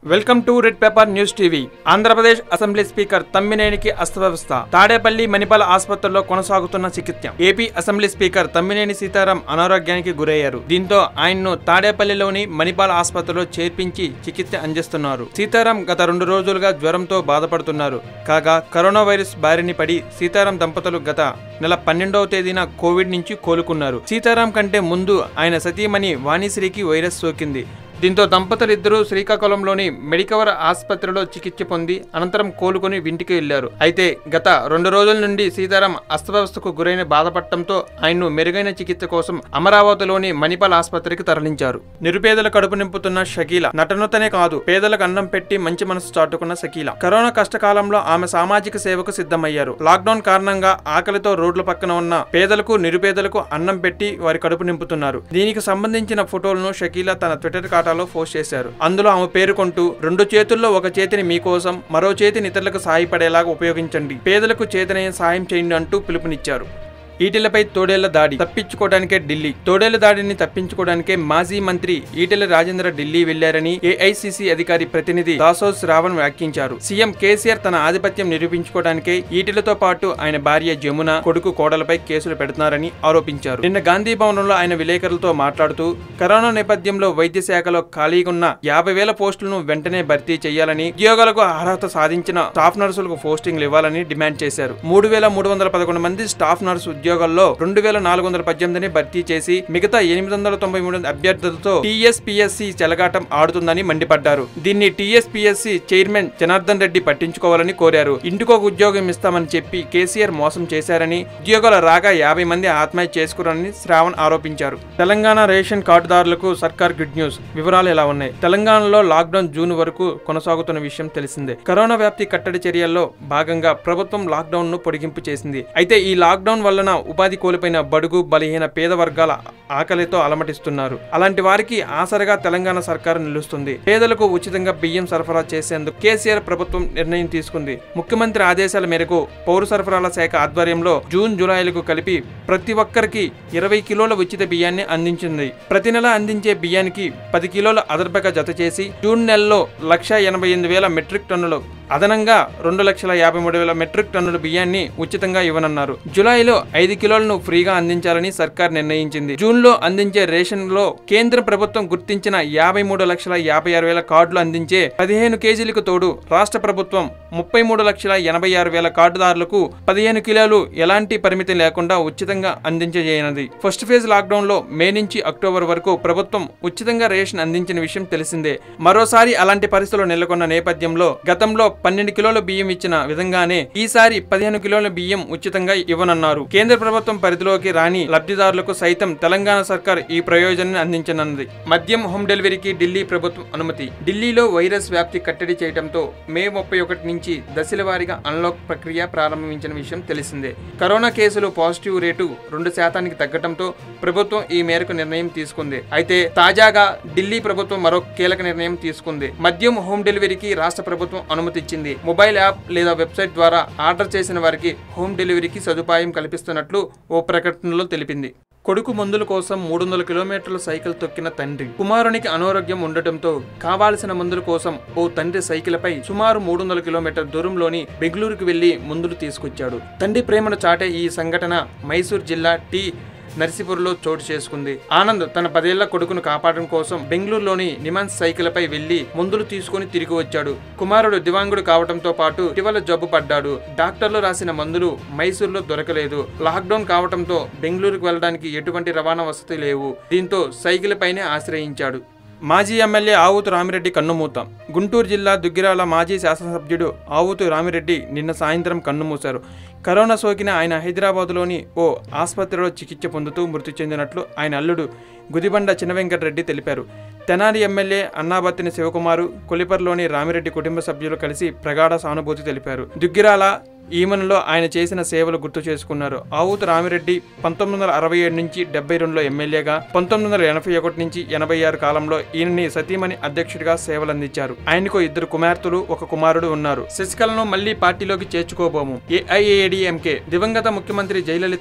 welcome to red paper news TV Andhra Pradesh assembly speaker తమ్మినేనికి అస్తవ్యవస్థ తాడేపల్లి మణిపాల ఆసుపత్రిలో కొనసాగుతున్న చికిత్స AP assembly speaker Tammineni Sitaram అనారోగ్యానికి గురయ్యారు దీంతో ఆయన్ను తాడేపల్లిలోని మణిపాల ఆసుపత్రిలో చేర్పించి చికిత్స అందిస్తున్నారు సీతారాం గత రెండు రోజులుగా జ్వరంతో బాధపడుతున్నారు కాగా కరోనా వైరస్ బారిన పడి సీతారాం దంపతులు గత నెల పన్నెండవ తేదీన కోవిడ్ నుంచి కోలుకున్నారు సీతారాం కంటే ముందు ఆయన సతీమణి వాణిశ్రీకి వైరస్ సోకింది దీంతో దంపతులిద్దరూ శ్రీకాకుళంలోని మెడికవర్ ఆసుపత్రిలో చికిత్స పొంది అనంతరం కోలుకొని ఇంటికి వెళ్లారు అయితే గత రెండు రోజుల నుండి సీతారాం అస్తవ్యవస్థకు గురైన బాధపడటంతో ఆయన్ను మెరుగైన చికిత్స కోసం అమరావతిలోని మణిపాల్ ఆసుపత్రికి తరలించారు నిరుపేదల కడుపు నింపుతున్న షకీల నటనతనే కాదు పేదలకు అన్నం పెట్టి మంచి మనసు చాటుకున్న షకీల కరోనా కష్టకాలంలో ఆమె సామాజిక సేవకు సిద్ధమయ్యారు లాక్డౌన్ కారణంగా ఆకలితో రోడ్ల పక్కన ఉన్న పేదలకు నిరుపేదలకు అన్నం పెట్టి వారి కడుపు నింపుతున్నారు దీనికి సంబంధించిన ఫోటోలను షకీల తన ట్విట్టర్ ఖాతాలో పోస్ట్ చేశారు అందులో ఆమె పేర్కొంటూ రెండు చేతుల్లో ఒక చేతిని మీకోసం మరో చేతిని ఇతరులకు సాయపడేలాగా ఉపయోగించండి పేదలకు చేతనైన సాయం చేయండి అంటూ పిలుపునిచ్చారు ఈటెలపై తోడేళ్ల దాడి తప్పించుకోవడానికే ఢిల్లీ తోడేళ్ల దాడిని తప్పించుకోవడానికే మాజీ మంత్రి ఈటెల రాజేంద్ర ఢిల్లీ వెళ్లారని ఏఐసిసి అధికారి ప్రతినిధి దాసోస్ రావణ్ వ్యాఖ్యించారు సీఎం కేసీఆర్ తన ఆధిపత్యం నిరూపించుకోవడానికే ఈటెలతో పాటు ఆయన భార్య జమున కొడుకు కోడలపై కేసులు పెడుతున్నారని ఆరోపించారు నిన్న గాంధీ భవనంలో ఆయన విలేకరులతో మాట్లాడుతూ కరోనా నేపథ్యంలో వైద్య శాఖలో ఖాళీగా ఉన్న యాభై వేల పోస్టులను వెంటనే భర్తీ చేయాలని ఉద్యోగాలకు అర్హత సాధించిన స్టాఫ్ నర్సులకు పోస్టింగ్లు ఇవ్వాలని డిమాండ్ చేశారు మూడు వేల మూడు వందల పదకొండు మంది స్టాఫ్ నర్సు ఉద్యోగాల్లో రెండు వేల నాలుగు వందల పద్దెనిమిదిని భర్తీ చేసి మిగతా ఎనిమిది వందల తొంభై మూడు అభ్యర్థులతో టీఎస్పీఎస్సీ చెలగాటం ఆడుతుందని మండిపడ్డారు దీన్ని టీఎస్పీఎస్సీ చైర్మన్ జనార్దన్ రెడ్డి పట్టించుకోవాలని కోరారు ఇంటికొక ఉద్యోగం ఇస్తామని చెప్పి కేసీఆర్ మోసం చేశారని ఉద్యోగాలు రాగా యాభై మంది ఆత్మహత్య చేసుకున్నారని శ్రావణ్ ఆరోపించారు తెలంగాణ రేషన్ కార్డుదారులకు సర్కార్ గుడ్ న్యూస్ వివరాలు ఎలా ఉన్నాయి తెలంగాణలో లాక్డౌన్ జూన్ వరకు కొనసాగుతున్న విషయం తెలిసిందే కరోనా వ్యాప్తి కట్టడి చర్యల్లో భాగంగా ప్రభుత్వం లాక్డౌన్ ను పొడిగింపు చేసింది అయితే ఈ లాక్డౌన్ వలన ఉపాధి కోల్పోయిన బడుగు బలహీన పేద వర్గాల ఆకలితో అలమటిస్తున్నారు అలాంటి వారికి ఆసరగా తెలంగాణ సర్కారు నిలుస్తుంది పేదలకు ఉచితంగా బియ్యం సరఫరా చేసేందుకు కేసీఆర్ ప్రభుత్వం నిర్ణయం తీసుకుంది ముఖ్యమంత్రి ఆదేశాల మేరకు పౌర సరఫరాల శాఖ ఆధ్వర్యంలో జూన్ జూలైలకు కలిపి ప్రతి ఒక్కరికి ఇరవై కిలోల ఉచిత బియ్యాన్ని అందించింది ప్రతి నెల అందించే బియ్యానికి పది కిలోల అదర్భగా జత చేసి జూన్ నెలలో లక్ష ఎనభై ఎనిమిది వేల మెట్రిక్ టన్నులు అదనంగా రెండు లక్షల యాభై మూడు వేల మెట్రిక్ టన్నుల బియ్యాన్ని ఉచితంగా ఇవ్వనున్నారు జూలైలో ఐదు కిలోలను ఫ్రీగా అందించాలని సర్కార్ నిర్ణయించింది జూన్ లో అందించే రేషన్ లో కేంద్ర ప్రభుత్వం గుర్తించిన యాభై మూడు లక్షల యాభై ఆరు వేల కార్డులు అందించే పదిహేను కేజీలకు తోడు రాష్ట్ర ప్రభుత్వం ముప్పై మూడు లక్షల ఎనభై ఆరు వేల కార్డుదారులకు పదిహేను కిలోలు ఎలాంటి పరిమితి లేకుండా ఉచితంగా అందించజేయనుంది ఫస్ట్ ఫేజ్ లాక్డౌన్ లో మే నుంచి అక్టోబర్ వరకు ప్రభుత్వం ఉచితంగా రేషన్ అందించిన విషయం తెలిసిందే మరోసారి అలాంటి పరిస్థితులు నెలకొన్న నేపథ్యంలో గతంలో పన్నెండు కిలోల బియ్యం ఇచ్చిన విధంగానే ఈసారి పదిహేను కిలోల బియ్యం ఉచితంగా ఇవ్వనున్నారు కేంద్ర ప్రభుత్వం పరిధిలోకి రాని లబ్ధిదారులకు సైతం తెలంగాణ సర్కార్ ఈ ప్రయోజనాన్ని అందించనున్నది మద్యం హోమ్ డెలివరీకి ఢిల్లీ ప్రభుత్వం అనుమతి ఢిల్లీలో వైరస్ వ్యాప్తి కట్టడి చేయడంతో మే ముప్పై ఒకటి నుంచి దశల వారీగా అన్లాక్ ప్రక్రియ ప్రారంభించిన విషయం తెలిసిందే కరోనా కేసులు పాజిటివ్ రేటు రెండు శాతానికి తగ్గడంతో ప్రభుత్వం ఈ మేరకు నిర్ణయం తీసుకుంది అయితే తాజాగా ఢిల్లీ ప్రభుత్వం మరో కీలక నిర్ణయం తీసుకుంది మద్యం హోమ్ డెలివరీకి రాష్ట్ర ప్రభుత్వం అనుమతి ఇచ్చింది మొబైల్ యాప్ లేదా వెబ్సైట్ ద్వారా ఆర్డర్ చేసిన వారికి హోమ్ డెలివరీకి సదుపాయం కల్పిస్తున్నట్లు ఓ ప్రకటనలో తెలిపింది కొడుకు మందుల కోసం మూడు వందల కిలోమీటర్ల సైకిల్ తొక్కిన తండ్రి కుమారునికి అనారోగ్యం ఉండటంతో కావాల్సిన మందుల కోసం ఓ తండ్రి సైకిల్పై సుమారు మూడు వందల కిలోమీటర్ దూరంలోని బెంగళూరుకు వెళ్లి మందులు తీసుకొచ్చాడు తండ్రి ప్రేమను చాటే ఈ సంఘటన మైసూర్ జిల్లా టీ నర్సీపూర్లో చోటు చేసుకుంది ఆనంద్ తన పదేళ్ల కొడుకును కాపాడడం కోసం బెంగళూరులోని నిమాన్స్ సైకిల్పై వెళ్లి మందులు తీసుకుని తిరిగి వచ్చాడు కుమారుడు దివాంగుడు కావడంతో పాటు ఇటీవల జబ్బు పడ్డాడు డాక్టర్లు రాసిన మందులు మైసూర్లో దొరకలేదు లాక్డౌన్ కావడంతో బెంగళూరుకు వెళ్ళడానికి ఎటువంటి రవాణా వసతి లేవు దీంతో సైకిల్ పైనే ఆశ్రయించాడు మాజీ ఎమ్మెల్యే ఆవుతు రామిరెడ్డి కన్నుమూత గుంటూరు జిల్లా దుగ్గిరాల మాజీ శాసనసభ్యుడు ఆవుతు రామిరెడ్డి నిన్న సాయంత్రం కన్నుమూశారు కరోనా సోకిన ఆయన హైదరాబాదులోని ఓ ఆసుపత్రిలో చికిత్స పొందుతూ మృతి చెందినట్లు ఆయన అల్లుడు గుదిబండ చినవెంకటరెడ్డి తెలిపారు తెనాలి ఎమ్మెల్యే అన్నాబత్తిని శివకుమారు కొలిపర్లోని రామిరెడ్డి కుటుంబ సభ్యులు కలిసి ప్రగాఢ సానుభూతి తెలిపారు దుగ్గిరాల ఈమెన్లో ఆయన చేసిన సేవలు గుర్తు చేసుకున్నారు ఆవుతు రామిరెడ్డి పంతొమ్మిది వందల అరవై ఏడు నుంచి డెబ్బై రెండులో ఎమ్మెల్యేగా పంతొమ్మిది వందల ఎనభై ఒకటి నుంచి ఎనభై ఆరు కాలంలో ఈయనని సతీమణి అధ్యక్షుడిగా సేవలందించారు ఆయనకు ఇద్దరు కుమార్తెలు ఒక కుమారుడు ఉన్నారు శశికళను మళ్లీ పార్టీలోకి చేర్చుకోబోము ఏఐఏడిఎంకే దివంగత ముఖ్యమంత్రి జయలలిత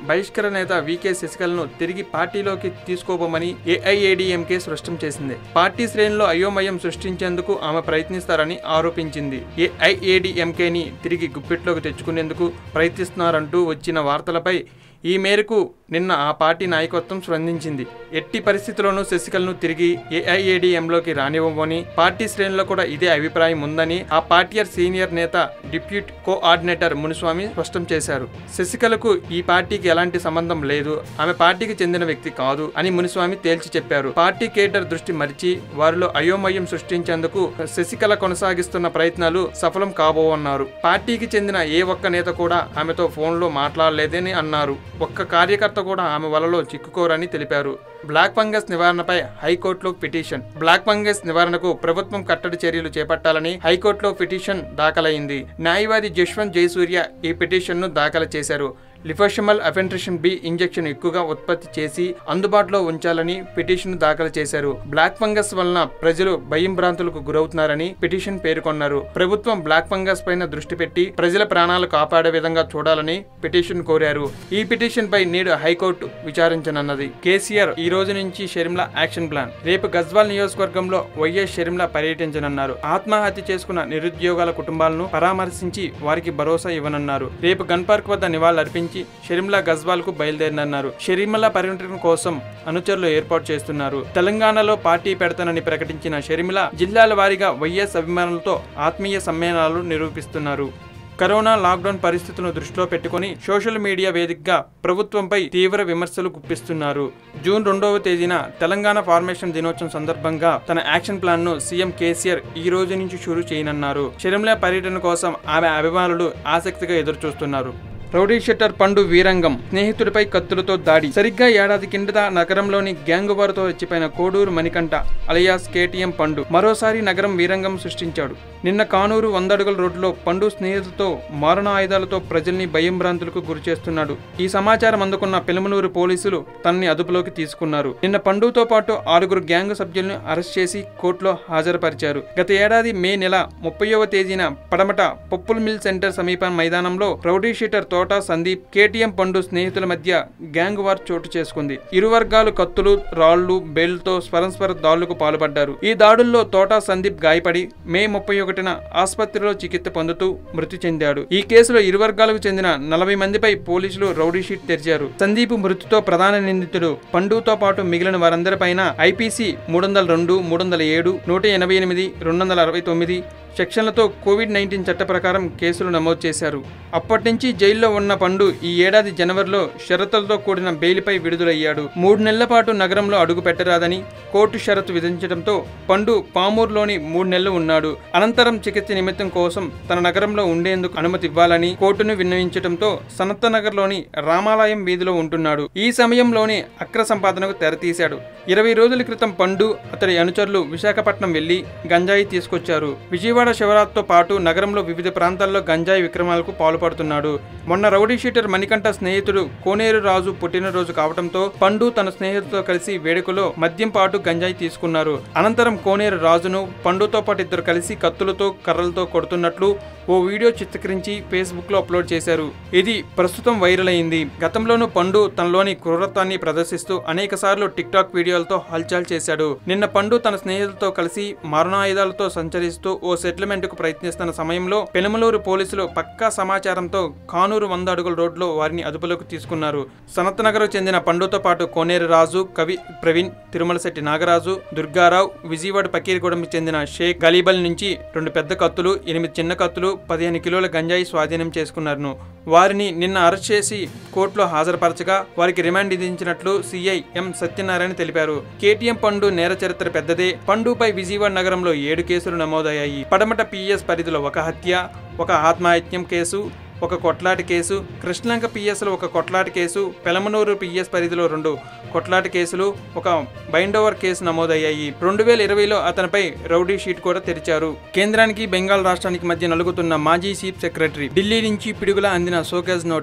బహిష్కరణ నేత వికే శశికళను తిరిగి పార్టీలోకి తీసుకోబోమని ఏఐఏడీఎంకే స్పష్టం చేసింది పార్టీ శ్రేణిలో అయోమయం సృష్టించేందుకు ఆమె ప్రయత్నిస్తారని ఆరోపించింది ఏఐఏడీఎంకేని తిరిగి గుప్పిట్లోకి తెచ్చుకునేందుకు ప్రయత్నిస్తున్నారంటూ వచ్చిన వార్తలపై ఈ మేరకు నిన్న ఆ పార్టీ నాయకత్వం స్పందించింది ఎట్టి పరిస్థితుల్లోనూ శశికళను తిరిగి ఏఐఏడీఎంలోకి రానివ్వమని పార్టీ శ్రేణుల్లో కూడా ఇదే అభిప్రాయం ఉందని ఆ పార్టీ సీనియర్ నేత డిప్యూట్ కోఆర్డినేటర్ మునిస్వామి స్పష్టం చేశారు శశికళకు ఈ పార్టీకి ఎలాంటి సంబంధం లేదు ఆమె పార్టీకి చెందిన వ్యక్తి కాదు అని మునిస్వామి తేల్చి చెప్పారు పార్టీ కేటర్ దృష్టి మరిచి వారిలో అయోమయం సృష్టించేందుకు శశికళ కొనసాగిస్తున్న ప్రయత్నాలు సఫలం కాబోవన్నారు పార్టీకి చెందిన ఏ ఒక్క నేత కూడా ఆమెతో ఫోన్లో మాట్లాడలేదని అన్నారు ఒక్క కార్యకర్త కూడా ఆమె వలలో చిక్కుకోరని తెలిపారు బ్లాక్ ఫంగస్ నివారణపై హైకోర్టులో పిటిషన్ బ్లాక్ ఫంగస్ నివారణకు ప్రభుత్వం కట్టడి చర్యలు చేపట్టాలని హైకోర్టులో పిటిషన్ దాఖలైంది న్యాయవాది జశ్వంత్ జయసూర్య ఈ పిటిషన్ను దాఖలు చేశారు లిఫోషమల్ అఫెంట్రిషన్ బి ఇంజెక్షన్ ఎక్కువగా ఉత్పత్తి చేసి అందుబాటులో ఉంచాలని పిటిషన్ దాఖలు చేశారు బ్లాక్ ఫంగస్ వలన ప్రజలు భయం భ్రాంతులకు గురవుతున్నారని పిటిషన్ పేర్కొన్నారు ప్రభుత్వం బ్లాక్ ఫంగస్ పైన దృష్టి పెట్టి ప్రజల ప్రాణాలు కాపాడే విధంగా చూడాలని పిటిషన్ కోరారు ఈ పిటిషన్ పై నేడు హైకోర్టు విచారించనున్నది కేసీఆర్ ఈ రోజు నుంచి షర్మిల యాక్షన్ ప్లాన్ రేపు గజ్వాల్ నియోజకవర్గంలో వైఎస్ షర్మిల పర్యటించనున్నారు ఆత్మహత్య చేసుకున్న నిరుద్యోగాల కుటుంబాలను పరామర్శించి వారికి భరోసా ఇవ్వనున్నారు రేపు గన్ పార్క్ వద్ద నివాళులర్పించి షర్మిల గజ్వాల్ కు బయలుదేరనున్నారు షర్మిల పర్యటన కోసం అనుచరులు ఏర్పాటు చేస్తున్నారు తెలంగాణలో పార్టీ పెడతానని ప్రకటించిన షర్మిల జిల్లాల వారీగా వైఎస్ అభిమానులతో ఆత్మీయ సమ్మేళనాలు నిరూపిస్తున్నారు కరోనా లాక్డౌన్ పరిస్థితులను దృష్టిలో పెట్టుకుని సోషల్ మీడియా వేదికగా ప్రభుత్వంపై తీవ్ర విమర్శలు గుప్పిస్తున్నారు జూన్ రెండవ తేదీన తెలంగాణ ఫార్మేషన్ దినోత్సవం సందర్భంగా తన యాక్షన్ ప్లాన్ ను సీఎం కేసీఆర్ ఈ రోజు నుంచి షురూ చేయనున్నారు షర్మిల పర్యటన కోసం ఆమె అభిమానులు ఆసక్తిగా ఎదురుచూస్తున్నారు రౌడీ షెట్టర్ పండు వీరంగం స్నేహితుడిపై కత్తులతో దాడి సరిగ్గా ఏడాది కిందట నగరంలోని గ్యాంగ్ వారితో రెచ్చిపోయిన కోడూరు మణికంఠ అలియాస్ కేటీఎం పండు మరోసారి నగరం వీరంగం సృష్టించాడు నిన్న కానూరు వందడుగుల రోడ్డులో పండు స్నేహితులతో మారణ ఆయుధాలతో ప్రజల్ని భయం భ్రాంతులకు గురి చేస్తున్నాడు ఈ సమాచారం అందుకున్న పెలుమనూరు పోలీసులు తనని అదుపులోకి తీసుకున్నారు నిన్న పండుతో పాటు ఆరుగురు గ్యాంగ్ సభ్యులను అరెస్ట్ చేసి కోర్టులో హాజరుపరిచారు గత ఏడాది మే నెల ముప్పైవ తేదీన పడమట పప్పుల్ మిల్ సెంటర్ సమీప మైదానంలో రౌడీ షీటర్ తోట సందీప్ కేటీఎం పండు స్నేహితుల మధ్య గ్యాంగ్ వార్ చోటు చేసుకుంది ఇరు వర్గాలు కత్తులు రాళ్లు బెల్ట్తో పరస్పర దాడులకు పాల్పడ్డారు ఈ దాడుల్లో తోట సందీప్ గాయపడి మే ముప్పై ఒకటిన ఆసుపత్రిలో చికిత్స పొందుతూ మృతి చెందాడు ఈ కేసులో ఇరు వర్గాలకు చెందిన నలభై మందిపై పోలీసులు రౌడీ షీట్ తెరిచారు సందీప్ మృతితో ప్రధాన నిందితుడు పండుతో పాటు మిగిలిన వారందరిపైన ఐపీసీ మూడు వందల రెండు మూడు వందల ఏడు నూట ఎనభై ఎనిమిది రెండు వందల అరవై తొమ్మిది సెక్షన్లతో కోవిడ్ నైన్టీన్ చట్ట ప్రకారం కేసులు నమోదు చేశారు అప్పటి నుంచి జైల్లో ఉన్న పండు ఈ ఏడాది జనవరిలో షరతులతో కూడిన బెయిల్పై విడుదలయ్యాడు మూడు నెలల పాటు నగరంలో అడుగు పెట్టరాదని కోర్టు షరతు విధించడంతో పండు పామూరులోని మూడు నెలలు ఉన్నాడు అనంతరం చికిత్స నిమిత్తం కోసం తన నగరంలో ఉండేందుకు అనుమతి ఇవ్వాలని కోర్టును విన్నవించడంతో సనత్త నగర్లోని రామాలయం వీధిలో ఉంటున్నాడు ఈ సమయంలోనే అక్ర సంపాదనకు తెరతీశాడు ఇరవై రోజుల క్రితం పండు అతడి అనుచరులు విశాఖపట్నం వెళ్లి గంజాయి తీసుకొచ్చారు విజయవాడ శివరాత్రితో పాటు నగరంలో వివిధ ప్రాంతాల్లో గంజాయి విక్రమాలకు పాల్పడుతున్నాడు మొన్న రౌడీ షీటర్ మణికంఠ స్నేహితుడు కోనేరు రాజు పుట్టినరోజు కావడంతో పండు తన స్నేహితులతో కలిసి వేడుకలో మద్యం పాటు గంజాయి తీసుకున్నారు అనంతరం కోనేరు రాజును పండుతో పాటు ఇద్దరు కలిసి కత్తులతో కర్రలతో కొడుతున్నట్లు ఓ వీడియో చిత్రీకరించి ఫేస్బుక్ లో అప్లోడ్ చేశారు ఇది ప్రస్తుతం వైరల్ అయింది గతంలోనూ పండు తనలోని క్రూరత్వాన్ని ప్రదర్శిస్తూ అనేక సార్లు టిక్ టాక్ వీడియోలతో హల్చల్ చేశాడు నిన్న పండు తన స్నేహితులతో కలిసి మారణాయుధాలతో సంచరిస్తూ ఓ సెటిల్మెంట్ కు ప్రయత్నిస్తున్న సమయంలో పెనుమలూరు పోలీసులు పక్కా సమాచారంతో కానూరు వంద అడుగుల రోడ్లో వారిని అదుపులోకి తీసుకున్నారు సనత్నగర్ చెందిన పండుతో పాటు కోనేరు రాజు కవి ప్రవీణ్ తిరుమలశెట్టి నాగరాజు దుర్గారావు విజయవాడ పకీర్గూడెంకి చెందిన షేక్ గలీబల్ నుంచి రెండు పెద్ద కత్తులు ఎనిమిది చిన్న కత్తులు పదిహేను కిలోల గంజాయి స్వాధీనం చేసుకున్నారు వారిని నిన్న అరెస్ట్ చేసి కోర్టులో హాజరుపరచగా వారికి రిమాండ్ విధించినట్లు సిఐ ఎం సత్యనారాయణ తెలిపారు కేటీఎం పండు నేర చరిత్ర పెద్దదే పండుపై విజయవాడ నగరంలో ఏడు కేసులు నమోదయ్యాయి పడమట పిఎస్ పరిధిలో ఒక హత్య ఒక ఆత్మహత్యం కేసు ఒక కొట్లాట కేసు కృష్ణలంక పిఎస్లో ఒక కొట్లాట కేసు పెలమనూరు పిఎస్ పరిధిలో రెండు కొట్లాట కేసులు ఒక బైండోవర్ కేసు నమోదయ్యాయి రెండు వేల ఇరవైలో అతనిపై రౌడీ షీట్ కూడా తెరిచారు కేంద్రానికి బెంగాల్ రాష్ట్రానికి మధ్య నలుగుతున్న మాజీ చీఫ్ సెక్రటరీ ఢిల్లీ నుంచి పిడుగులా అందిన సోకేజ్ నోటీస్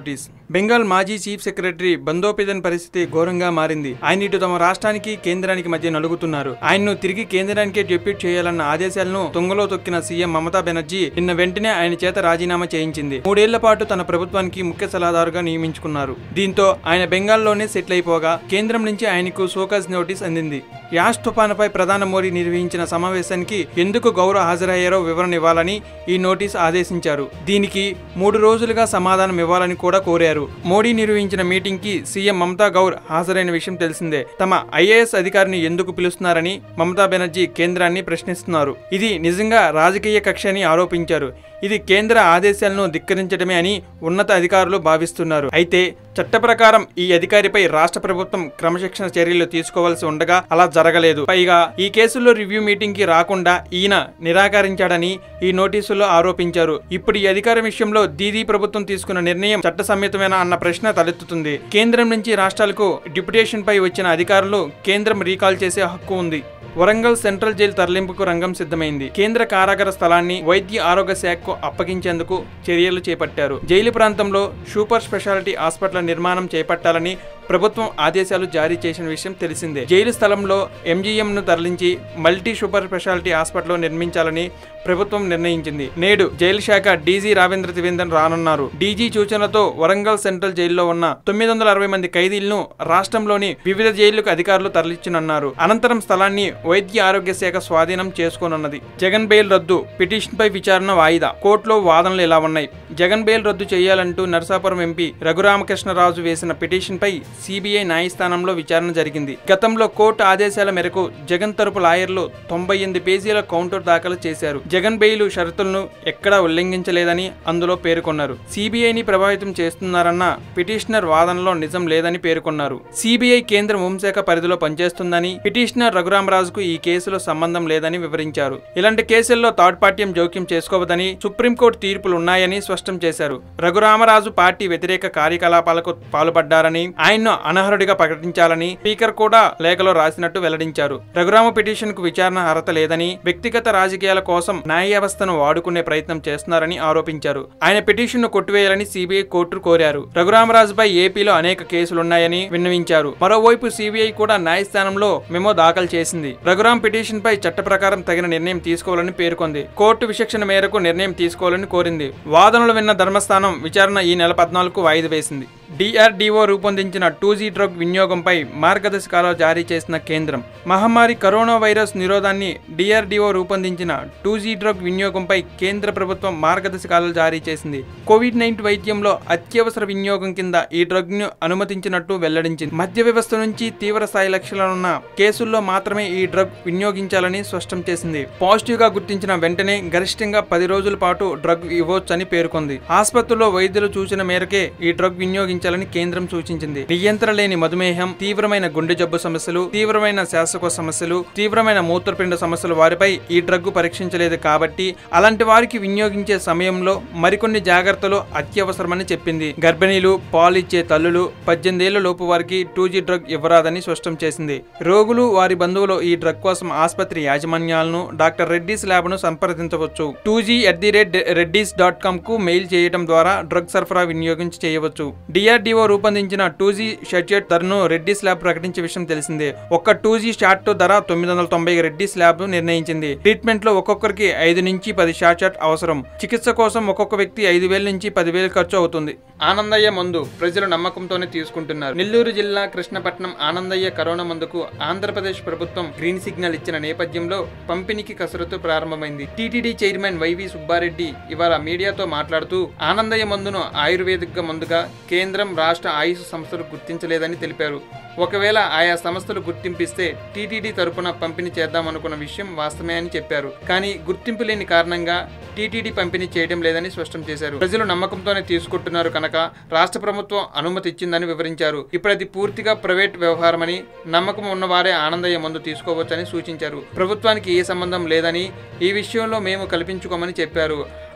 బెంగాల్ మాజీ చీఫ్ సెక్రటరీ బందోపిదన్ పరిస్థితి ఘోరంగా మారింది ఆయన ఇటు తమ రాష్ట్రానికి కేంద్రానికి మధ్య నలుగుతున్నారు ఆయన్ను తిరిగి కేంద్రానికే డిప్యూట్ చేయాలన్న ఆదేశాలను తుంగలో తొక్కిన సీఎం మమతా బెనర్జీ నిన్న వెంటనే ఆయన చేత రాజీనామా చేయించింది మూడేళ్ల పాటు తన ప్రభుత్వానికి ముఖ్య సలహాదారుగా నియమించుకున్నారు దీంతో ఆయన బెంగాల్లోనే సెటిల్ అయిపోగా కేంద్రం నుంచి ఆయనకు సోకాజ్ నోటీస్ అందింది యాష్ తుఫానుపై ప్రధాని మోడీ నిర్వహించిన సమావేశానికి ఎందుకు గౌరవ హాజరయ్యారో వివరణ ఇవ్వాలని ఈ నోటీస్ ఆదేశించారు దీనికి మూడు రోజులుగా సమాధానం ఇవ్వాలని కూడా కోరారు మోడీ నిర్వహించిన మీటింగ్ కి సీఎం మమతా గౌర్ హాజరైన విషయం తెలిసిందే తమ ఐఏఎస్ అధికారిని ఎందుకు పిలుస్తున్నారని మమతా బెనర్జీ కేంద్రాన్ని ప్రశ్నిస్తున్నారు ఇది నిజంగా రాజకీయ కక్ష అని ఆరోపించారు ఇది కేంద్ర ఆదేశాలను ధిక్కరించడమే అని ఉన్నత అధికారులు భావిస్తున్నారు అయితే చట్ట ప్రకారం ఈ అధికారిపై రాష్ట్ర ప్రభుత్వం క్రమశిక్షణ చర్యలు తీసుకోవాల్సి ఉండగా అలా జరగలేదు పైగా ఈ కేసులో రివ్యూ మీటింగ్ కి రాకుండా ఈయన నిరాకరించాడని ఈ నోటీసులో ఆరోపించారు ఇప్పుడు ఈ అధికారం విషయంలో దీదీ ప్రభుత్వం తీసుకున్న నిర్ణయం చట్టసమ్మతమేనా అన్న ప్రశ్న తలెత్తుతుంది కేంద్రం నుంచి రాష్ట్రాలకు డిప్యుటేషన్ పై వచ్చిన అధికారులు కేంద్రం రీకాల్ చేసే హక్కు ఉంది వరంగల్ సెంట్రల్ జైలు తరలింపుకు రంగం సిద్ధమైంది కేంద్ర కారాగార స్థలాన్ని వైద్య ఆరోగ్య శాఖకు అప్పగించేందుకు చర్యలు చేపట్టారు జైలు ప్రాంతంలో సూపర్ స్పెషాలిటీ హాస్పిటల్ నిర్మాణం చేపట్టాలని ప్రభుత్వం ఆదేశాలు జారీ చేసిన విషయం తెలిసిందే జైలు స్థలంలో ఎంజీఎం ను తరలించి మల్టీ సూపర్ స్పెషాలిటీ హాస్పిటల్ నిర్మించాలని ప్రభుత్వం నిర్ణయించింది నేడు జైలు శాఖ డీజీ రావేంద్ర త్రివేంద్రన్ రానున్నారు డీజీ సూచనలతో వరంగల్ సెంట్రల్ జైల్లో ఉన్న తొమ్మిది వందల అరవై మంది ఖైదీలను రాష్ట్రంలోని వివిధ జైళ్లకు అధికారులు తరలించనున్నారు అనంతరం స్థలాన్ని వైద్య ఆరోగ్య శాఖ స్వాధీనం చేసుకోనున్నది జగన్ బెయిల్ రద్దు పిటిషన్ పై విచారణ వాయిదా కోర్టులో వాదనలు ఇలా ఉన్నాయి జగన్ బెయిల్ రద్దు చేయాలంటూ నరసాపురం ఎంపీ రఘురామకృష్ణరాజు వేసిన పిటిషన్ పై సిబిఐ న్యాయస్థానంలో విచారణ జరిగింది గతంలో కోర్టు ఆదేశాల మేరకు జగన్ తరపు లాయర్లు తొంభై ఎనిమిది పేజీల కౌంటర్ దాఖలు చేశారు జగన్ బెయిల్ షరతులను ఎక్కడా ఉల్లంఘించలేదని అందులో పేర్కొన్నారు సిబిఐని ప్రభావితం చేస్తున్నారన్న పిటిషనర్ వాదనలో నిజం లేదని పేర్కొన్నారు సిబిఐ కేంద్ర హోంశాఖ పరిధిలో పనిచేస్తుందని పిటిషనర్ రఘురామరాజుకు ఈ కేసులో సంబంధం లేదని వివరించారు ఇలాంటి కేసుల్లో థర్డ్ పార్టీ జోక్యం చేసుకోవద్దని సుప్రీంకోర్టు తీర్పులు ఉన్నాయని స్పష్టం చేశారు రఘురామరాజు పార్టీ వ్యతిరేక కార్యకలాపాలకు పాల్పడ్డారని ఆయన్ను అనర్హుడిగా ప్రకటించాలని స్పీకర్ కూడా లేఖలో రాసినట్టు వెల్లడించారు రఘురామ పిటిషన్ కు విచారణ అర్హత లేదని వ్యక్తిగత రాజకీయాల కోసం న్యాయ వ్యవస్థను వాడుకునే ప్రయత్నం చేస్తున్నారని ఆరోపించారు ఆయన పిటిషన్ ను కొట్టివేయాలని సిబిఐ కోర్టు కోరారు రఘురామరాజుపై ఏపీలో అనేక కేసులున్నాయని విన్నవించారు మరోవైపు సిబిఐ కూడా న్యాయస్థానంలో మెమో దాఖలు చేసింది రఘురామ్ పిటిషన్ పై చట్ట ప్రకారం తగిన నిర్ణయం తీసుకోవాలని పేర్కొంది కోర్టు విచక్షణ మేరకు నిర్ణయం తీసుకోవాలని కోరింది వాదనలు విన్న ధర్మస్థానం విచారణ ఈ నెల పద్నాలుగు వాయిదా వేసింది డిఆర్డీఓ రూపొందించిన టూ జీ డ్రగ్ వినియోగంపై మార్గదర్శకాలు జారీ చేసిన కేంద్రం మహమ్మారి కరోనా వైరస్ నిరోధాన్ని డిఆర్డీఓ రూపొందించిన టూ జీ డ్రగ్ వినియోగంపై కేంద్ర ప్రభుత్వం మార్గదర్శకాలు జారీ చేసింది కోవిడ్ నైన్టీన్ వైద్యంలో అత్యవసర వినియోగం కింద ఈ డ్రగ్ ను అనుమతించినట్టు వెల్లడించింది మద్య వ్యవస్థ నుంచి తీవ్ర స్థాయి లక్షణాలున్న కేసుల్లో మాత్రమే ఈ డ్రగ్ వినియోగించాలని స్పష్టం చేసింది పాజిటివ్ గా గుర్తించిన వెంటనే గరిష్టంగా పది రోజుల పాటు డ్రగ్ ఇవ్వొచ్చని పేర్కొంది ఆసుపత్రుల్లో వైద్యులు సూచన మేరకే ఈ డ్రగ్ వినియోగించాలని కేంద్రం సూచించింది నియంత్రణ లేని మధుమేహం తీవ్రమైన గుండె జబ్బు సమస్యలు తీవ్రమైన శ్వాసకోశ సమస్యలు తీవ్రమైన మూత్రపిండ సమస్యలు వారిపై ఈ డ్రగ్ పరీక్షించలేదు కాబట్టి అలాంటి వారికి వినియోగించే సమయంలో మరికొన్ని జాగ్రత్తలు అత్యవసరమని చెప్పింది గర్భిణీలు పాలిచ్చే తల్లులు పద్దెనిమిది ఏళ్ల లోపు వారికి టూ జీ డ్రగ్ ఇవ్వరాదని స్పష్టం చేసింది రోగులు వారి బంధువులు ఈ డ్రగ్ కోసం ఆసుపత్రి యాజమాన్యాలను డాక్టర్ రెడ్డిస్ ల్యాబ్ ను సంప్రదించవచ్చు two G at the rate Reddy's dot com కు మెయిల్ చేయడం ద్వారా డ్రగ్ సరఫరా వినియోగించి చేయవచ్చు డిఆర్డిఓ రూపొందించిన టూ జీ షెడ్జెట్ ధరను రెడ్డిస్ ల్యాబ్ ప్రకటించే విషయం తెలిసిందే ఒక్క టూ జీ షాట్ ధర తొమ్మిది వందల తొంభై రెడ్డిస్ ల్యాబ్ నిర్ణయించింది ట్రీట్మెంట్ లో ఒక్కొక్కరికి ఐదు నుంచి పది షాట్ షాట్ అవసరం చికిత్స కోసం ఒక్కొక్క వ్యక్తి ఐదు వేల నుంచి పదివేలు ఖర్చు అవుతుంది ఆనందయ్య మందు ప్రజలు నమ్మకంతోనే తీసుకుంటున్నారు నెల్లూరు జిల్లా కృష్ణపట్నం ఆనందయ్య కరోనా మందుకు ఆంధ్రప్రదేశ్ ప్రభుత్వం గ్రీన్ సిగ్నల్ ఇచ్చిన నేపథ్యంలో పంపిణీకి కసరత్తు ప్రారంభమైంది టీటీడీ చైర్మన్ వైవి సుబ్బారెడ్డి ఇవాళ మీడియాతో మాట్లాడుతూ ఆనందయ్య మందును ఆయుర్వేదిక్ మందుగా కేంద్రం రాష్ట్ర ఆయుష్ సంస్థలు గుర్తించలేదని తెలిపారు ఒకవేళ ఆయా సంస్థలు గుర్తింపిస్తే టీటీడీ తరపున పంపిణీ చేద్దామనుకున్న విషయం వాస్తవమే అని చెప్పారు కానీ గుర్తింపు లేని కారణంగా టీటీడీ పంపిణీ చేయడం లేదని స్పష్టం చేశారు ప్రజలు నమ్మకంతోనే తీసుకుంటున్నారు కనుక రాష్ట్ర ప్రభుత్వం అనుమతి ఇచ్చిందని వివరించారు ఇప్పుడు అది పూర్తిగా ప్రైవేట్ వ్యవహారమని నమ్మకం ఉన్నవారే ఆనందయ్య మందు తీసుకోవచ్చని సూచించారు ప్రభుత్వానికి ఏ సంబంధం లేదని ఈ విషయంలో మేము కల్పించుకోమని చెప్పారు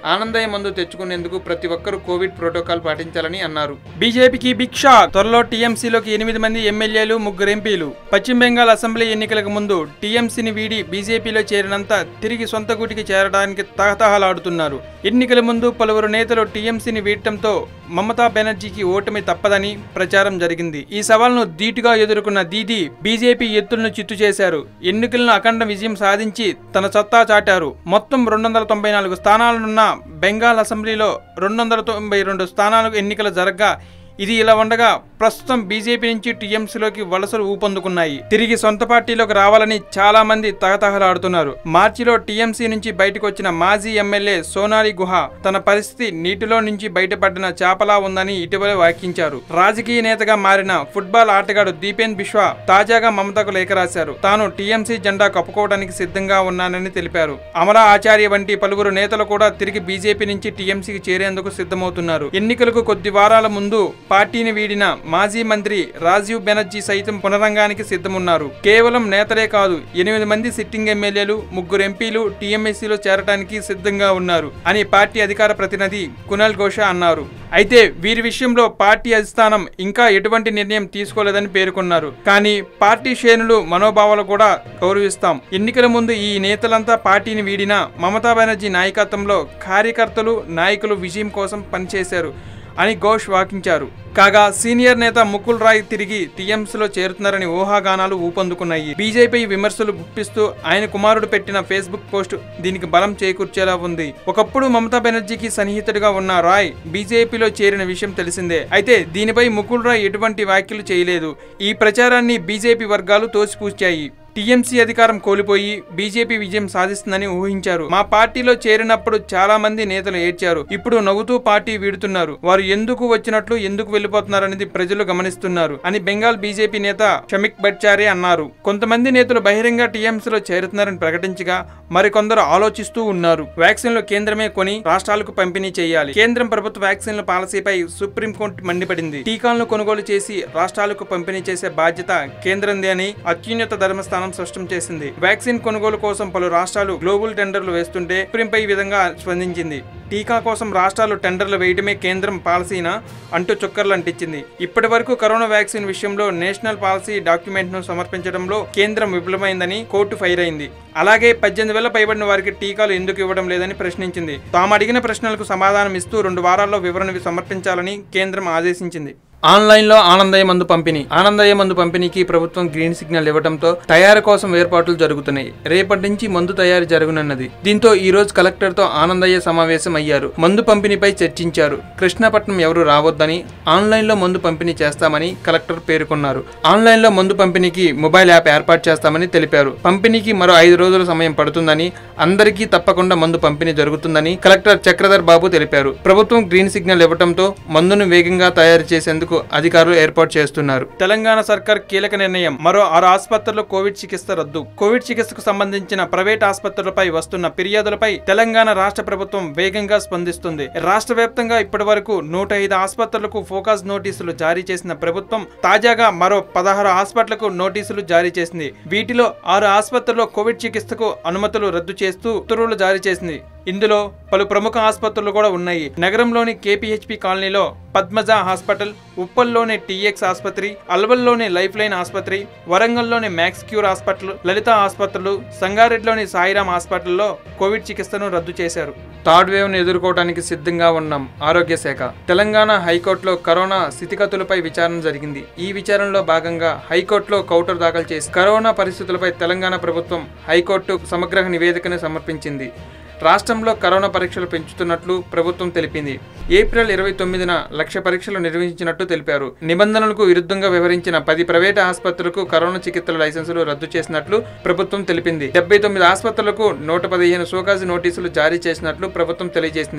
ఆనందయ్య మందు తెచ్చుకునేందుకు ప్రతి ఒక్కరూ కోవిడ్ ప్రోటోకాల్ పాటించాలని అన్నారు బీజేపీకి బిగ్ షాక్ త్వరలో టీఎంసీలోకి ఎనిమిది మంది ఎమ్మెల్యేలు ముగ్గురు ఎంపీలు పశ్చిమ బెంగాల్ అసెంబ్లీ ఎన్నికలకు ముందు టీఎంసీని వీడి బీజేపీలో చేరినంత తిరిగి సొంత గూటికి చేరడానికి తహతహలాడుతున్నారు ఎన్నికల ముందు పలువురు నేతలు టీఎంసీని వీడటంతో మమతా బెనర్జీకి ఓటమి తప్పదని ప్రచారం జరిగింది ఈ సవాల్ను ధీటుగా ఎదుర్కొన్న దీదీ బీజేపీ ఎత్తులను చిత్తు చేశారు ఎన్నికలను అఖండ విజయం సాధించి తన సత్తా చాటారు మొత్తం రెండు వందల తొంభై నాలుగు స్థానాలున్న బెంగాల్ అసెంబ్లీలో రెండు వందల తొంభై రెండు స్థానాలకు ఎన్నికలు జరగ్గా ఇది ఇలా ఉండగా ప్రస్తుతం బీజేపీ నుంచి టీఎంసీలోకి వలసలు ఊపందుకున్నాయి తిరిగి సొంత పార్టీలోకి రావాలని చాలా మంది తహతహలాడుతున్నారు మార్చిలో టీఎంసీ నుంచి బయటకు వచ్చిన మాజీ ఎమ్మెల్యే సోనాలి గుహ తన పరిస్థితి నీటిలో నుంచి బయటపడిన చేపలా ఉందని ఇటీవల వ్యాఖ్యించారు రాజకీయ నేతగా మారిన ఫుట్బాల్ ఆటగాడు దీపేన్ బిశ్వా తాజాగా మమతకు లేఖ రాశారు తాను టీఎంసీ జెండా కప్పుకోవడానికి సిద్ధంగా ఉన్నానని తెలిపారు అమలా ఆచార్య వంటి పలువురు నేతలు కూడా తిరిగి బీజేపీ నుంచి టీఎంసీకి చేరేందుకు సిద్ధమవుతున్నారు ఎన్నికలకు కొద్ది వారాల ముందు పార్టీని వీడిన మాజీ మంత్రి రాజీవ్ బెనర్జీ సైతం పునరంగానికి సిద్ధమున్నారు కేవలం నేతలే కాదు ఎనిమిది మంది సిట్టింగ్ ఎమ్మెల్యేలు ముగ్గురు ఎంపీలు టీఎంఎస్సీలో చేరటానికి సిద్ధంగా ఉన్నారు అని పార్టీ అధికార ప్రతినిధి కునల్ ఘోష అన్నారు అయితే వీరి విషయంలో పార్టీ అధిష్టానం ఇంకా ఎటువంటి నిర్ణయం తీసుకోలేదని పేర్కొన్నారు కానీ పార్టీ శ్రేణులు మనోభావాలు కూడా గౌరవిస్తాం ఎన్నికల ముందు ఈ నేతలంతా పార్టీని వీడినా మమతా బెనర్జీ నాయకత్వంలో కార్యకర్తలు నాయకులు విజయం కోసం పనిచేశారు అని ఘోష్ వాకించారు కాగా సీనియర్ నేత ముకుల్ రాయ్ తిరిగి టీఎంసీలో చేరుతున్నారని ఊహాగానాలు ఊపందుకున్నాయి బీజేపీ విమర్శలు గుప్పిస్తూ ఆయన కుమారుడు పెట్టిన ఫేస్బుక్ పోస్ట్ దీనికి బలం చేకూర్చేలా ఉంది ఒకప్పుడు మమతా బెనర్జీకి సన్నిహితుడిగా ఉన్న రాయ్ బీజేపీలో చేరిన విషయం తెలిసిందే అయితే దీనిపై ముకుల్ రాయ్ ఎటువంటి వ్యాఖ్యలు చేయలేదు ఈ ప్రచారాన్ని బీజేపీ వర్గాలు తోసిపూచాయి టీఎంసీ అధికారం కోల్పోయి బీజేపీ విజయం సాధిస్తుందని ఊహించారు మా పార్టీలో చేరినప్పుడు చాలా మంది నేతలు ఏడ్చారు ఇప్పుడు నవ్వుతూ పార్టీ వీడుతున్నారు వారు ఎందుకు వచ్చినట్లు ఎందుకు వెళ్లిపోతున్నారనేది ప్రజలు గమనిస్తున్నారు అని బెంగాల్ బీజేపీ నేత షమిక్ బట్చారే అన్నారు కొంతమంది నేతలు బహిరంగ టీఎంసీలో చేరుతున్నారని ప్రకటించగా మరికొందరు ఆలోచిస్తూ ఉన్నారు వ్యాక్సిన్లు కేంద్రమే కొని రాష్ట్రాలకు పంపిణీ చేయాలి కేంద్రం ప్రభుత్వ వ్యాక్సిన్ల పాలసీపై సుప్రీంకోర్టు మండిపడింది టీకాలను కొనుగోలు చేసి రాష్ట్రాలకు పంపిణీ చేసే బాధ్యత కేంద్రందే అని అత్యున్నత ధర్మస్థానం స్పష్టం చేసింది వ్యాక్సిన్ కొనుగోలు కోసం పలు రాష్ట్రాలు గ్లోబల్ టెండర్లు వేస్తుంటే సుప్రీంపై ఈ విధంగా స్పందించింది టీకా కోసం రాష్ట్రాలు టెండర్లు వేయడమే కేంద్రం పాలసీనా అంటూ చుక్కర్లు అంటించింది ఇప్పటి వరకు కరోనా వ్యాక్సిన్ విషయంలో నేషనల్ పాలసీ డాక్యుమెంట్ ను సమర్పించడంలో కేంద్రం విఫలమైందని కోర్టు ఫైర్ అయింది అలాగే పద్దెనిమిది వేల పైబడిన వారికి టీకాలు ఎందుకు ఇవ్వడం లేదని ప్రశ్నించింది తాము అడిగిన ప్రశ్నలకు సమాధానం ఇస్తూ రెండు వారాల్లో వివరణ సమర్పించాలని కేంద్రం ఆదేశించింది ఆన్లైన్లో ఆనందయ్య మందు పంపిణీ ఆనందయ్య మందు పంపిణీకి ప్రభుత్వం గ్రీన్ సిగ్నల్ ఇవ్వడంతో తయారు కోసం ఏర్పాట్లు జరుగుతున్నాయి రేపటి నుంచి మందు తయారీ జరగనున్నది దీంతో ఈ రోజు కలెక్టర్తో ఆనందయ్య సమావేశం అయ్యారు మందు పంపిణీపై చర్చించారు కృష్ణపట్నం ఎవరు రావద్దని ఆన్లైన్లో మందు పంపిణీ చేస్తామని కలెక్టర్ పేర్కొన్నారు ఆన్లైన్లో మందు పంపిణీకి మొబైల్ యాప్ ఏర్పాటు చేస్తామని తెలిపారు పంపిణీకి మరో ఐదు రోజుల సమయం పడుతుందని అందరికీ తప్పకుండా మందు పంపిణీ జరుగుతుందని కలెక్టర్ చక్రధర్ బాబు తెలిపారు ప్రభుత్వం గ్రీన్ సిగ్నల్ ఇవ్వడంతో మందును వేగంగా తయారు చేసేందుకు అధికారులు ఏర్పాటు చేస్తున్నారు తెలంగాణ సర్కార్ కీలక నిర్ణయం మరో ఆరు ఆసుపత్రుల్లో కోవిడ్ చికిత్స రద్దు కోవిడ్ చికిత్సకు సంబంధించిన ప్రైవేట్ ఆసుపత్రులపై వస్తున్న ఫిర్యాదులపై తెలంగాణ రాష్ట్ర ప్రభుత్వం వేగంగా స్పందిస్తుంది రాష్ట్ర వ్యాప్తంగా ఇప్పటి వరకు నూట ఐదు ఆసుపత్రులకు ఫోకస్ నోటీసులు జారీ చేసిన ప్రభుత్వం తాజాగా మరో పదహారు హాస్పిటళ్లకు నోటీసులు జారీ చేసింది వీటిలో ఆరు ఆసుపత్రుల్లో కోవిడ్ చికిత్సకు అనుమతులు రద్దు చేస్తూ ఉత్తర్వులు జారీ చేసింది ఇందులో పలు ప్రముఖ ఆసుపత్రులు కూడా ఉన్నాయి నగరంలోని కేపీహెచ్పి కాలనీలో పద్మజ హాస్పిటల్ ఉప్పల్లోని టీఎక్స్ ఆసుపత్రి అల్వల్లోని లైఫ్ లైన్ ఆసుపత్రి వరంగల్లోని మ్యాక్స్ క్యూర్ హాస్పిటల్ లలిత ఆసుపత్రులు సంగారెడ్డిలోని సాయిరామ్ హాస్పిటల్లో కోవిడ్ చికిత్సను రద్దు చేశారు థర్డ్ వేవ్ ను ఎదుర్కోవడానికి సిద్ధంగా ఉన్నాం ఆరోగ్య శాఖ తెలంగాణ హైకోర్టులో కరోనా స్థితిగతులపై విచారణ జరిగింది ఈ విచారణలో భాగంగా హైకోర్టులో కౌంటర్ దాఖలు చేసి కరోనా పరిస్థితులపై తెలంగాణ ప్రభుత్వం హైకోర్టు సమగ్ర నివేదికను సమర్పించింది రాష్ట్రంలో కరోనా పరీక్షలు పెంచుతున్నట్లు ప్రభుత్వం తెలిపింది ఏప్రిల్ ఇరవై తొమ్మిదిన లక్ష పరీక్షలు నిర్వహించినట్టు తెలిపారు నిబంధనలకు విరుద్ధంగా వ్యవహరించిన పది ప్రైవేటు ఆసుపత్రులకు కరోనా చికిత్సల లైసెన్సులు రద్దు చేసినట్లు ప్రభుత్వం తెలిపింది డెబ్బై తొమ్మిది ఆసుపత్రులకు నూట పదిహేను సోకాజు నోటీసులు జారీ చేసినట్లు ప్రభుత్వం తెలియజేసింది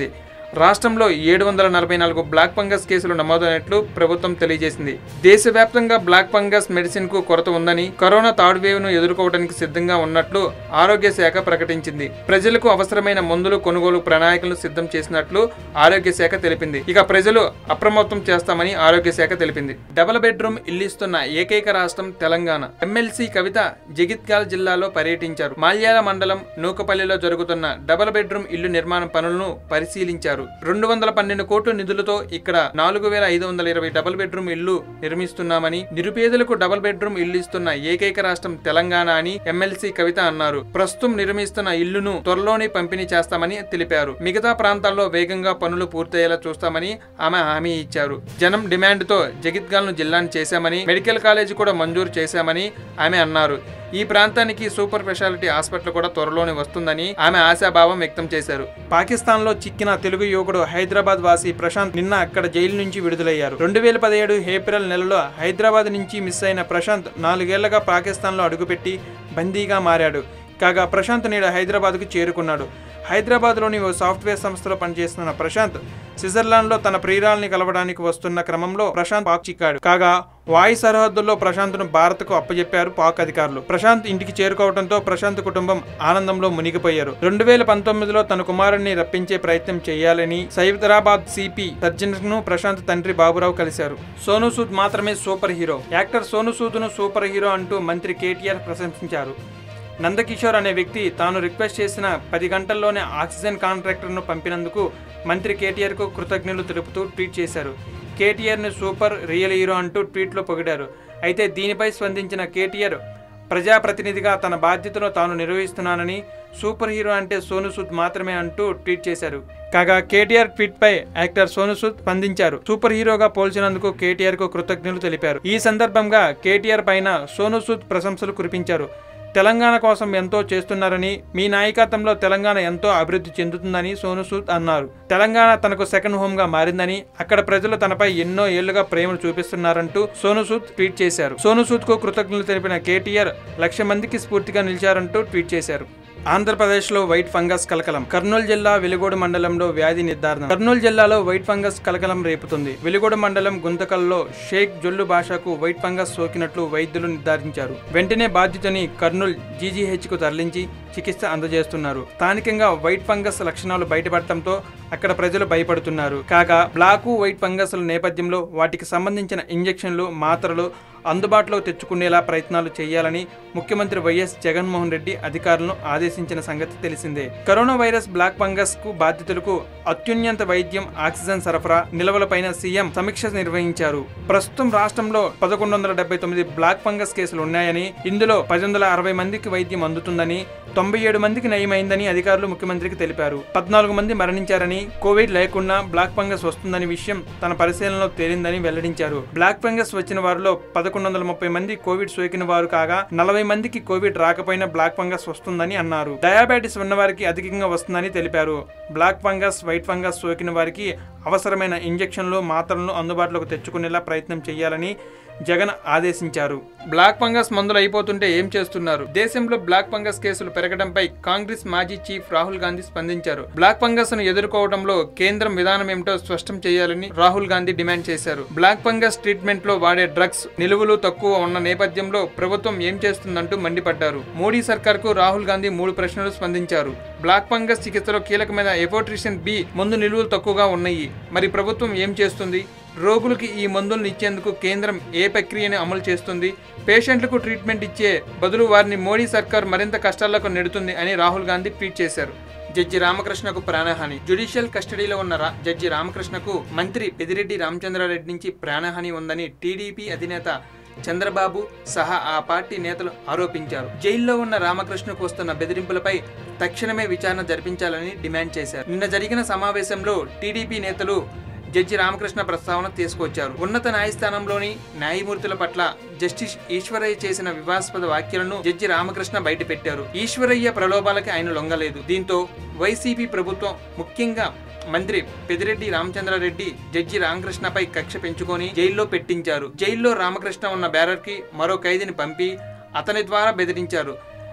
రాష్ట్రంలో ఏడు వందల నలభై నాలుగు బ్లాక్ ఫంగస్ కేసులు నమోదైనట్లు ప్రభుత్వం తెలియజేసింది దేశవ్యాప్తంగా బ్లాక్ ఫంగస్ మెడిసిన్ కు కొరత ఉందని కరోనా థర్డ్ వేవ్ ను ఎదుర్కోవడానికి సిద్ధంగా ఉన్నట్లు ఆరోగ్య శాఖ ప్రకటించింది ప్రజలకు అవసరమైన మందులు కొనుగోలు ప్రణాళికలను సిద్ధం చేసినట్లు ఆరోగ్య శాఖ తెలిపింది ఇక ప్రజలు అప్రమత్తం చేస్తామని ఆరోగ్య శాఖ తెలిపింది డబుల్ బెడ్రూమ్ ఇల్లు ఇస్తున్న ఏకైక రాష్ట్రం తెలంగాణ ఎమ్మెల్సీ కవిత జగిత్యాల జిల్లాలో పర్యటించారు మాల్యాల మండలం నూకపల్లిలో జరుగుతున్న డబుల్ బెడ్రూమ్ ఇల్లు నిర్మాణ పనులను పరిశీలించారు రెండు వందల పన్నెండు కోట్ల నిధులతో ఇక్కడ నాలుగు వేల ఐదు వందల ఇరవై డబుల్ బెడ్రూమ్ ఇల్లు నిర్మిస్తున్నామని నిరుపేదలకు డబుల్ బెడ్రూమ్ ఇల్లు ఇస్తున్న ఏకైక రాష్ట్రం తెలంగాణ అని ఎమ్మెల్సీ కవిత అన్నారు ప్రస్తుతం నిర్మిస్తున్న ఇల్లును త్వరలోనే పంపిణీ చేస్తామని తెలిపారు మిగతా ప్రాంతాల్లో వేగంగా పనులు పూర్తయ్యేలా చూస్తామని ఆమె హామీ ఇచ్చారు జనం డిమాండ్తో జగిత్గాల్ను జిల్లాను చేశామని మెడికల్ కాలేజీ కూడా మంజూరు చేశామని ఆమె అన్నారు ఈ ప్రాంతానికి సూపర్ స్పెషాలిటీ హాస్పిటల్ కూడా త్వరలోనే వస్తుందని ఆమె ఆశాభావం వ్యక్తం చేశారు పాకిస్తాన్ లో చిక్కిన తెలుగు యువకుడు హైదరాబాద్ వాసి ప్రశాంత్ నిన్న అక్కడ జైలు నుంచి విడుదలయ్యారు రెండు వేల పదిహేడు ఏప్రిల్ నెలలో హైదరాబాద్ నుంచి మిస్ అయిన ప్రశాంత్ నాలుగేళ్లగా పాకిస్తాన్లో అడుగుపెట్టి బందీగా మారాడు కాగా ప్రశాంత్ నేడు హైదరాబాద్కు చేరుకున్నాడు హైదరాబాద్లోని ఓ సాఫ్ట్వేర్ సంస్థలో పనిచేస్తున్న ప్రశాంత్ స్విట్జర్లాండ్లో తన ప్రియురాల్ని కలవడానికి వస్తున్న క్రమంలో ప్రశాంత్ పాక్ చిక్కాడు కాగా వాయు సరిహద్దుల్లో ప్రశాంత్ను భారత్కు అప్పజెప్పారు పాక్ అధికారులు ప్రశాంత్ ఇంటికి చేరుకోవడంతో ప్రశాంత్ కుటుంబం ఆనందంలో మునిగిపోయారు రెండు వేల పంతొమ్మిదిలో తన కుమారుణ్ణి రప్పించే ప్రయత్నం చేయాలని సైదరాబాద్ సిపి సర్జన్ను ప్రశాంత్ తండ్రి బాబురావు కలిశారు సోను సూద్ మాత్రమే సూపర్ హీరో యాక్టర్ సోను సూద్ను సూపర్ హీరో అంటూ మంత్రి కేటీఆర్ ప్రశంసించారు నందకిషోర్ అనే వ్యక్తి తాను రిక్వెస్ట్ చేసిన పది గంటల్లోనే ఆక్సిజన్ కాంట్రాక్టర్ను పంపినందుకు మంత్రి కేటీఆర్కు కృతజ్ఞతలు తెలుపుతూ ట్వీట్ చేశారు కేటీఆర్ని సూపర్ రియల్ హీరో అంటూ ట్వీట్లో పొగిడారు అయితే దీనిపై స్పందించిన కేటీఆర్ ప్రజాప్రతినిధిగా తన బాధ్యతను తాను నిర్వహిస్తున్నానని సూపర్ హీరో అంటే సోను సూద్ మాత్రమే అంటూ ట్వీట్ చేశారు కాగా కేటీఆర్ ట్వీట్ పై యాక్టర్ సోను సూద్ స్పందించారు సూపర్ హీరోగా పోల్చినందుకు కేటీఆర్ కు కృతజ్ఞతలు తెలిపారు ఈ సందర్భంగా కేటీఆర్ పైన సోను సూద్ ప్రశంసలు కురిపించారు తెలంగాణ కోసం ఎంతో చేస్తున్నారని మీ నాయకత్వంలో తెలంగాణ ఎంతో అభివృద్ధి చెందుతుందని సోను సూద్ అన్నారు తెలంగాణ తనకు సెకండ్ హోమ్ గా మారిందని అక్కడ ప్రజలు తనపై ఎన్నో ఏళ్లుగా ప్రేమను చూపిస్తున్నారంటూ సోను సూద్ ట్వీట్ చేశారు సోను సూద్ కు కృతజ్ఞతలు తెలిపిన కేటీఆర్ లక్ష మందికి స్ఫూర్తిగా నిలిచారంటూ ట్వీట్ చేశారు ఆంధ్రప్రదేశ్లో వైట్ ఫంగస్ కలకలం కర్నూలు జిల్లా వెలుగోడు మండలంలో వ్యాధి నిర్ధారణ కర్నూలు జిల్లాలో వైట్ ఫంగస్ కలకలం రేపుతుంది వెలుగోడు మండలం గుంతకల్లో షేక్ జొల్లు భాషకు వైట్ ఫంగస్ సోకినట్లు వైద్యులు నిర్ధారించారు వెంటనే బాధితుని కర్నూలు జీజీహెచ్ కు తరలించి చికిత్స అందజేస్తున్నారు స్థానికంగా వైట్ ఫంగస్ లక్షణాలు బయటపడటంతో అక్కడ ప్రజలు భయపడుతున్నారు కాగా బ్లాకు వైట్ ఫంగస్ల నేపథ్యంలో వాటికి సంబంధించిన ఇంజెక్షన్లు మాత్రలు అందుబాటులో తెచ్చుకునేలా ప్రయత్నాలు చేయాలని ముఖ్యమంత్రి వైఎస్ జగన్మోహన్ రెడ్డి అధికారులను ఆదేశించిన సంగతి తెలిసిందే కరోనా వైరస్ బ్లాక్ ఫంగస్ కు బాధితులకు అత్యున్నత వైద్యం ఆక్సిజన్ సరఫరా నిల్వలపైన సీఎం సమీక్ష నిర్వహించారు ప్రస్తుతం రాష్ట్రంలో పదకొండు వందల డెబ్బై తొమ్మిది బ్లాక్ ఫంగస్ కేసులు ఉన్నాయని ఇందులో పది వందల అరవై మందికి వైద్యం అందుతుందని తొంభై ఏడు మందికి నయమైందని అధికారులు ముఖ్యమంత్రికి తెలిపారు పద్నాలుగు మంది మరణించారని కోవిడ్ లేకుండా బ్లాక్ ఫంగస్ వస్తుందని విషయం తన పరిశీలనలో తేలిందని వెల్లడించారు బ్లాక్ ఫంగస్ వచ్చిన వారిలో పదకొండు వందల ముప్పై మంది కోవిడ్ సోకిన వారు కాగా నలభై మందికి కోవిడ్ రాకపోయినా బ్లాక్ ఫంగస్ వస్తుందని అన్నారు డయాబెటీస్ ఉన్నవారికి అధికంగా వస్తుందని తెలిపారు బ్లాక్ ఫంగస్ వైట్ ఫంగస్ సోకిన వారికి అవసరమైన ఇంజెక్షన్లు మాత్రలను అందుబాటులోకి తెచ్చుకునేలా ప్రయత్నం చేయాలని జగన్ ఆదేశించారు బ్లాక్ ఫంగస్ మందులు అయిపోతుంటే ఏం చేస్తున్నారు దేశంలో బ్లాక్ ఫంగస్ కేసులు పెరగడంపై కాంగ్రెస్ మాజీ చీఫ్ రాహుల్ గాంధీ స్పందించారు బ్లాక్ ఫంగస్ ను ఎదుర్కోవడంలో కేంద్రం విధానం ఏమిటో స్పష్టం చేయాలని రాహుల్ గాంధీ డిమాండ్ చేశారు బ్లాక్ ఫంగస్ ట్రీట్మెంట్ లో వాడే డ్రగ్స్ నిలువలు తక్కువ ఉన్న నేపథ్యంలో ప్రభుత్వం ఏం చేస్తుందంటూ మండిపడ్డారు మోడీ సర్కార్ కు రాహుల్ గాంధీ మూడు ప్రశ్నలు స్పందించారు బ్లాక్ ఫంగస్ చికిత్సలో కీలకమైన ఎఫోట్రిషన్ బి మందు నిలువలు తక్కువగా ఉన్నాయి మరి ప్రభుత్వం ఏం చేస్తుంది రోగులకి ఈ మందులను ఇచ్చేందుకు కేంద్రం ఏ ప్రక్రియను అమలు చేస్తుంది పేషెంట్లకు ట్రీట్మెంట్ ఇచ్చే బదులు వారిని మోడీ సర్కార్ మరింత కష్టాలకు నెడుతుంది అని రాహుల్ గాంధీ ట్వీట్ చేశారు జడ్జి రామకృష్ణకు ప్రాణహాని జ్యుడిషియల్ కస్టడీలో ఉన్న రా- జడ్జి రామకృష్ణకు మంత్రి పెదిరెడ్డి రామచంద్రారెడ్డి నుంచి ప్రాణహాని ఉందని టీడీపీ అధినేత చంద్రబాబు సహా ఆ పార్టీ నేతలు ఆరోపించారు జైల్లో ఉన్న రామకృష్ణకు వస్తున్న బెదిరింపులపై తక్షణమే విచారణ జరిపించాలని డిమాండ్ చేశారు నిన్న జరిగిన సమావేశంలో టీడీపీ నేతలు జడ్జి రామకృష్ణ ప్రస్తావన తీసుకొచ్చారు ఉన్నత న్యాయస్థానంలోని న్యాయమూర్తుల పట్ల జస్టిస్ ఈశ్వరయ్య చేసిన వివాదాస్పద వ్యాఖ్యలను జడ్జి రామకృష్ణ బయటపెట్టారు ఈశ్వరయ్య ప్రలోభాలకి ఆయన లొంగలేదు దీంతో వైసీపీ ప్రభుత్వం ముఖ్యంగా మంత్రి పెదిరెడ్డి రామచంద్రారెడ్డి జడ్జి రామకృష్ణపై కక్ష పెంచుకొని జైల్లో పెట్టించారు జైల్లో రామకృష్ణ ఉన్న బ్యారర్ కి మరో ఖైదీని పంపి అతని ద్వారా బెదిరించారు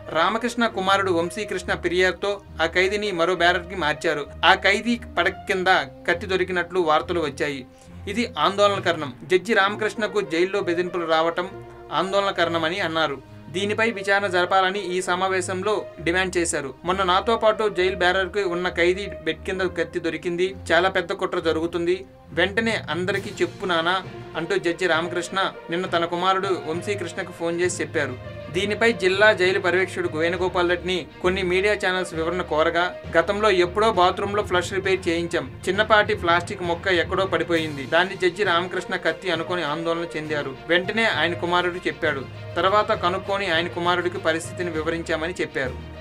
రామకృష్ణ కుమారుడు వంశీకృష్ణ ఫిర్యాదుతో ఆ ఖైదీని మరో బ్యారర్కి మార్చారు ఆ ఖైదీ పడక కింద కత్తి దొరికినట్లు వార్తలు వచ్చాయి ఇది ఆందోళనకరణం జడ్జి రామకృష్ణకు జైల్లో బెదిరింపులు రావటం ఆందోళనకరణమని అన్నారు దీనిపై విచారణ జరపాలని ఈ సమావేశంలో డిమాండ్ చేశారు మొన్న నాతో పాటు జైలు బ్యారర్కి ఉన్న ఖైదీ బెడ్ కింద కత్తి దొరికింది చాలా పెద్ద కుట్ర జరుగుతుంది వెంటనే అందరికీ చెప్పు నానా అంటూ జడ్జి రామకృష్ణ నిన్న తన కుమారుడు వంశీకృష్ణకు ఫోన్ చేసి చెప్పారు దీనిపై జిల్లా జైలు పర్యవేక్షకుడు వేణుగోపాల్ రెడ్డిని కొన్ని మీడియా ఛానల్స్ వివరణ కోరగా గతంలో ఎప్పుడో బాత్రూంలో ఫ్లష్ రిపేర్ చేయించాం చిన్నపాటి ప్లాస్టిక్ మొక్క ఎక్కడో పడిపోయింది దాన్ని జడ్జి రామకృష్ణ కత్తి అనుకొని ఆందోళన చెందారు వెంటనే ఆయన కుమారుడు చెప్పాడు తర్వాత కనుక్కొని ఆయన కుమారుడికి పరిస్థితిని వివరించామని చెప్పారు